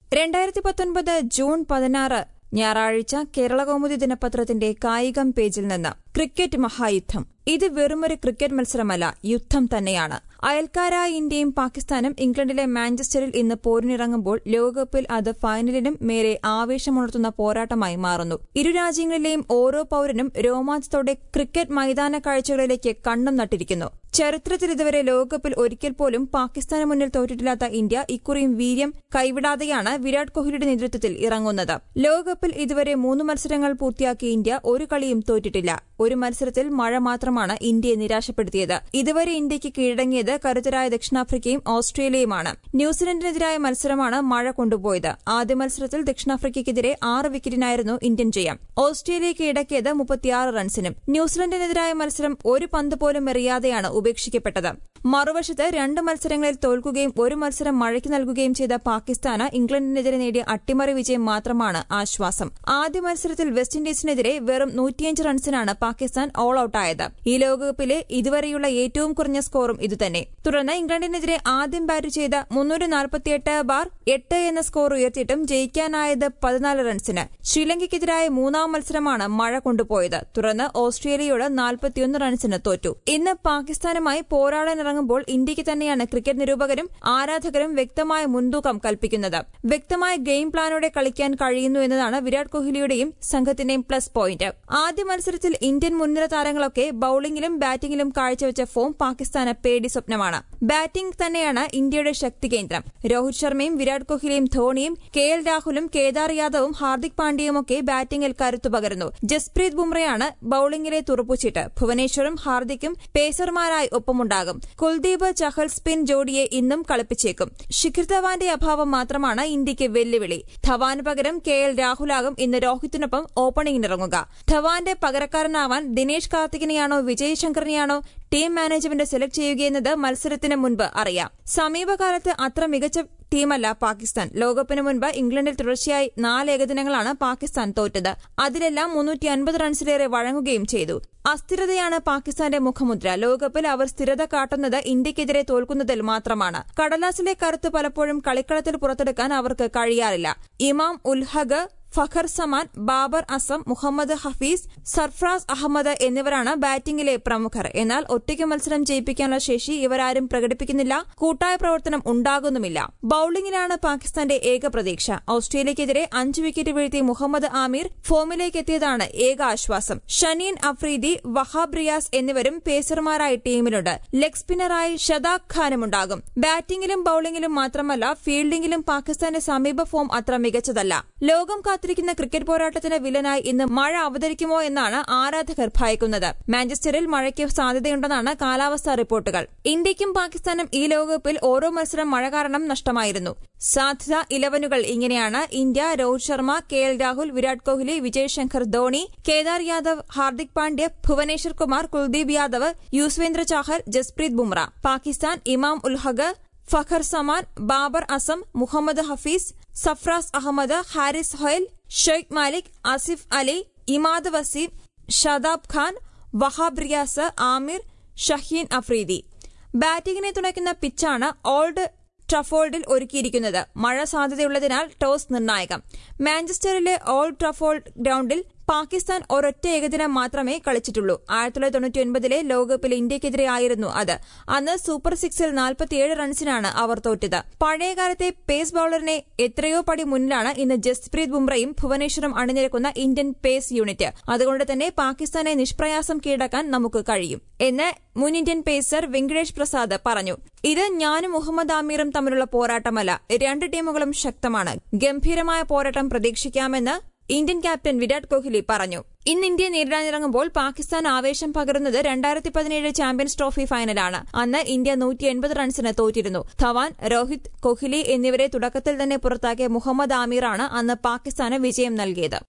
രണ്ടായിരത്തി പത്തൊൻപത് ജൂൺ പതിനാറ് ഞായറാഴ്ച കേരളകൗമുദി ദിനപത്രത്തിന്റെ കായികം പേജിൽ നിന്ന് ക്രിക്കറ്റ് മഹായുദ്ധം ഇത് വെറുമൊരു ക്രിക്കറ്റ് മത്സരമല്ല യുദ്ധം തന്നെയാണ് അയൽക്കാരായ ഇന്ത്യയും പാകിസ്ഥാനും ഇംഗ്ലണ്ടിലെ മാഞ്ചസ്റ്ററിൽ ഇന്ന് പോരിനിറങ്ങുമ്പോൾ ലോകകപ്പിൽ അത് ഫൈനലിനും മേലെ ആവേശമുണർത്തുന്ന പോരാട്ടമായി മാറുന്നു ഇരു രാജ്യങ്ങളിലെയും ഓരോ പൌരനും രോമാഞ്ചത്തോടെ ക്രിക്കറ്റ് മൈതാന കാഴ്ചകളിലേക്ക് കണ്ണും നട്ടിരിക്കുന്നു ചരിത്രത്തിൽ ഇതുവരെ ലോകകപ്പിൽ ഒരിക്കൽ പോലും പാകിസ്ഥാന് മുന്നിൽ തോറ്റിട്ടില്ലാത്ത ഇന്ത്യ ഇക്കുറിയും വീര്യം കൈവിടാതെയാണ് വിരാട് കോഹ്ലിയുടെ നേതൃത്വത്തിൽ ഇറങ്ങുന്നത് ലോകകപ്പിൽ ഇതുവരെ മൂന്ന് മത്സരങ്ങൾ പൂർത്തിയാക്കിയ ഇന്ത്യ ഒരു കളിയും തോറ്റിട്ടില്ല ഒരു മത്സരത്തിൽ മഴ മാത്രമാണ് ഇന്ത്യയെ നിരാശപ്പെടുത്തിയത് ഇതുവരെ ഇന്ത്യയ്ക്ക് കീഴടങ്ങിയത് കരുത്തരായ ദക്ഷിണാഫ്രിക്കയും ഓസ്ട്രേലിയയുമാണ് ന്യൂസിലൻഡിനെതിരായ മത്സരമാണ് മഴ കൊണ്ടുപോയത് ആദ്യ മത്സരത്തിൽ ദക്ഷിണാഫ്രിക്കയ്ക്കെതിരെ ആറ് വിക്കറ്റിനായിരുന്നു ഇന്ത്യൻ ജയം ഓസ്ട്രേലിയ കീഴടക്കിയത് മുപ്പത്തിയാറ് റൺസിനും ന്യൂസിലൻഡിനെതിരായ മത്സരം ഒരു പന്ത് പോലും എറിയാതെയാണ് ഉപേക്ഷിക്കപ്പെട്ടത് മറുവശത്ത് രണ്ട് മത്സരങ്ങളിൽ തോൽക്കുകയും ഒരു മത്സരം മഴയ്ക്ക് നൽകുകയും ചെയ്ത പാകിസ്ഥാന് ഇംഗ്ലണ്ടിനെതിരെ നേടിയ അട്ടിമറി വിജയം മാത്രമാണ് ആശ്വാസം ആദ്യ മത്സരത്തിൽ വെസ്റ്റ് ഇൻഡീസിനെതിരെ വെറും നൂറ്റിയഞ്ച് റൺസിനാണ് പാകിസ്ഥാൻ ഓൾ ഔട്ടായത് ഈ ലോകകപ്പിലെ ഇതുവരെയുള്ള ഏറ്റവും കുറഞ്ഞ സ്കോറും ഇതുതന്നെ തുടർന്ന് ഇംഗ്ലണ്ടിനെതിരെ ആദ്യം ബാറ്റ് ചെയ്ത മുന്നൂറ്റി നാൽപ്പത്തിയെട്ട് ബാർ എട്ട് എന്ന സ്കോർ ഉയർത്തിയിട്ടും ജയിക്കാനായത് പതിനാല് റൺസിന് ശ്രീലങ്കയ്ക്കെതിരായ മൂന്നാം മത്സരമാണ് മഴ കൊണ്ടുപോയത് തുടർന്ന് ഓസ്ട്രേലിയയോട് നാൽപ്പത്തിയൊന്ന് റൺസിന് തോറ്റു ഇന്ന് പാകിസ്ഥാനുമായി പോരാടാനിറങ്ങുമ്പോൾ ഇന്ത്യയ്ക്ക് തന്നെയാണ് ക്രിക്കറ്റ് നിരൂപകരും ആരാധകരും വ്യക്തമായ മുൻതൂക്കം കൽപ്പിക്കുന്നത് വ്യക്തമായ ഗെയിം പ്ലാനോടെ കളിക്കാൻ കഴിയുന്നു എന്നതാണ് വിരാട് കോഹ്ലിയുടെയും സംഘത്തിന്റെയും പ്ലസ് പോയിന്റ് ആദ്യ മത്സരത്തിൽ ഇന്ത്യൻ മുൻനിര താരങ്ങളൊക്കെ ബൌളിംഗിലും ബാറ്റിംഗിലും കാഴ്ചവെച്ച ഫോം പാകിസ്ഥാന് പേടി സ്വപ്നമാണ് ബാറ്റിംഗ് തന്നെയാണ് ഇന്ത്യയുടെ ശക്തി കേന്ദ്രം രോഹിത് ശർമ്മയും വിരാട് കോഹ്ലിയും ധോണിയും കെ എൽ രാഹുലും കേദാർ യാദവും ഹാർദിക് പാണ്ഡ്യയുമൊക്കെ ബാറ്റിംഗിൽ കരുത്തു പകരുന്നു ജസ്പ്രീത് ബുംറയാണ് ബൌളിംഗിലെ തുറപ്പുചീട്ട് ഭുവനേശ്വറും ഹാർദിക്കും പേസർമാരായി ഒപ്പമുണ്ടാകും കുൽദീപ് ചഹൽ സ്പിൻ ജോഡിയെ ഇന്നും കളിപ്പിച്ചേക്കും ശിഖർ ധവാന്റെ അഭാവം മാത്രമാണ് ഇന്ത്യയ്ക്ക് വെല്ലുവിളി ധവാന് പകരം കെ എൽ രാഹുലാകും ഇന്ന് രോഹിത്തിനൊപ്പം ഓപ്പണിംഗിനിറങ്ങുക ധവാന്റെ പകരക്കാരനാവാൻ ദിനേശ് കാർത്തികിനെയാണോ വിജയ് ശങ്കറിനെയാണോ ടീം മാനേജ്മെന്റ് സെലക്ട് ചെയ്യുകയെന്നത് മത്സരത്തിന് മുൻപ് അറിയാം സമീപകാലത്ത് അത്ര മികച്ച ടീമല്ല പാകിസ്ഥാൻ ലോകകപ്പിന് മുൻപ് ഇംഗ്ലണ്ടിൽ തുടർച്ചയായി നാല് ഏകദിനങ്ങളാണ് പാകിസ്ഥാൻ തോറ്റത് അതിലെല്ലാം മുന്നൂറ്റി അൻപത് റൺസിലേറെ വഴങ്ങുകയും ചെയ്തു അസ്ഥിരതയാണ് പാകിസ്ഥാന്റെ മുഖമുദ്ര ലോകകപ്പിൽ അവർ സ്ഥിരത കാട്ടുന്നത് ഇന്ത്യക്കെതിരെ തോൽക്കുന്നതിൽ മാത്രമാണ് കടലാസിലെ കരുത്ത് പലപ്പോഴും കളിക്കളത്തിൽ പുറത്തെടുക്കാൻ അവർക്ക് കഴിയാറില്ല ഇമാം ഉൽഹഗ് ഫഖർ സമാൻ ബാബർ അസം മുഹമ്മദ് ഹഫീസ് സർഫ്രാസ് അഹമ്മദ് എന്നിവരാണ് ബാറ്റിംഗിലെ പ്രമുഖർ എന്നാൽ ഒറ്റയ്ക്ക് മത്സരം ജയിപ്പിക്കാനുള്ള ശേഷി ഇവരാരും പ്രകടിപ്പിക്കുന്നില്ല കൂട്ടായ പ്രവർത്തനം ഉണ്ടാകുന്നുമില്ല ബൌളിംഗിലാണ് പാകിസ്ഥാന്റെ ഏക പ്രതീക്ഷ ഓസ്ട്രേലിയക്കെതിരെ അഞ്ച് വിക്കറ്റ് വീഴ്ത്തി മുഹമ്മദ് ആമീർ ഫോമിലേക്ക് എത്തിയതാണ് ഏക ആശ്വാസം ഷനീൻ അഫ്രീദി വഹാബ് റിയാസ് എന്നിവരും പേസർമാരായി ടീമിലുണ്ട് ലെഗ് സ്പിന്നറായി ഷദാഖ് ഖാനുമുണ്ടാകും ബാറ്റിംഗിലും ബൌളിംഗിലും മാത്രമല്ല ഫീൽഡിംഗിലും പാകിസ്ഥാന്റെ സമീപ ഫോം അത്ര മികച്ചതല്ല ലോകം കാത്തിരിക്കുന്ന ക്രിക്കറ്റ് പോരാട്ടത്തിന് വില്ലനായി ഇന്ന് മഴ അവതരിക്കുമോ എന്നാണ് ആരാധകർ ഭയക്കുന്നത് മാഞ്ചസ്റ്ററിൽ മഴയ്ക്ക് സാധ്യതയുണ്ടെന്നാണ് കാലാവസ്ഥാ റിപ്പോർട്ടുകൾ ഇന്ത്യയ്ക്കും പാകിസ്ഥാനും ഈ ലോകകപ്പിൽ ഓരോ മത്സരം മഴ കാരണം നഷ്ടമായിരുന്നു സാധ്യത ഇലവനുകൾ ഇങ്ങനെയാണ് India Rohit Sharma K L Rahul Virat Kohli Vijay Shankar Dhoni Kedar Yadav Hardik Pandya Bhuvneshwar Kumar Kuldeep Yadav Yuzvendra Chahal Jasprit Bumrah Pakistan Imam Ulhaq Fakhar Zaman Babar Azam Mohammad Hafeez Sarfaraz Ahmed Haris Sohail Sheikh Malik Asif Ali Imad Wasim Shadab Khan Wahab Riaz Amir Shaheen Afridi ബാറ്റിംഗിനെ തുണയ്ക്കുന്ന പിച്ചാണ് ഓൾഡ് ട്രഫോൾഡിൽ ഒരുക്കിയിരിക്കുന്നത് മഴ സാധ്യതയുള്ളതിനാൽ ടോസ് നിർണായകം മാഞ്ചസ്റ്ററിലെ ഓൾഡ് ട്രഫോൾഡ് ഗ്രൌണ്ടിൽ പാകിസ്ഥാൻ ഒരൊറ്റ ഏകദിനം മാത്രമേ കളിച്ചിട്ടുള്ളൂ ആയിരത്തി തൊള്ളായിരത്തി തൊണ്ണൂറ്റി ഒൻപതിലെ ലോകകപ്പിൽ ഇന്ത്യക്കെതിരെ ആയിരുന്നു അത് അന്ന് സൂപ്പർ സിക്സിൽ നാൽപ്പത്തിയേഴ് റൺസിനാണ് അവർ തോറ്റത് പഴയകാലത്തെ പേസ് ബൌളറിനെ എത്രയോ പടി മുന്നിലാണ് ഇന്ന് ജസ്പ്രീത് ബുംറയും ഭുവനേശ്വറും അണിനിരക്കുന്ന ഇന്ത്യൻ പേസ് യൂണിറ്റ് അതുകൊണ്ട് തന്നെ പാകിസ്ഥാനെ നിഷ്പ്രയാസം കീഴടക്കാൻ നമുക്ക് കഴിയും എന്ന് മുൻ ഇന്ത്യൻ പേസർ വെങ്കടേഷ് പ്രസാദ് പറഞ്ഞു ഇത് ഞാനും മുഹമ്മദ് ആമീറും തമ്മിലുള്ള പോരാട്ടമല്ല രണ്ട് ടീമുകളും ശക്തമാണ് ഗംഭീരമായ പോരാട്ടം പ്രതീക്ഷിക്കാമെന്ന് ഇന്ത്യൻ ക്യാപ്റ്റൻ വിരാട് കോഹ്ലി പറഞ്ഞു ഇന്ന് ഇന്ത്യയെ നേരിടാനിറങ്ങുമ്പോൾ പാകിസ്ഥാൻ ആവേശം പകരുന്നത് രണ്ടായിരത്തി പതിനേഴ് ചാമ്പ്യൻസ് ട്രോഫി ഫൈനലാണ് അന്ന് ഇന്ത്യ നൂറ്റി എൺപത് റൺസിന് തോറ്റിരുന്നു ധവാൻ രോഹിത് കോഹ്ലി എന്നിവരെ തുടക്കത്തിൽ തന്നെ പുറത്താക്കിയ മുഹമ്മദ് ആമീറാണ് അന്ന് പാകിസ്ഥാന് വിജയം നൽകിയത്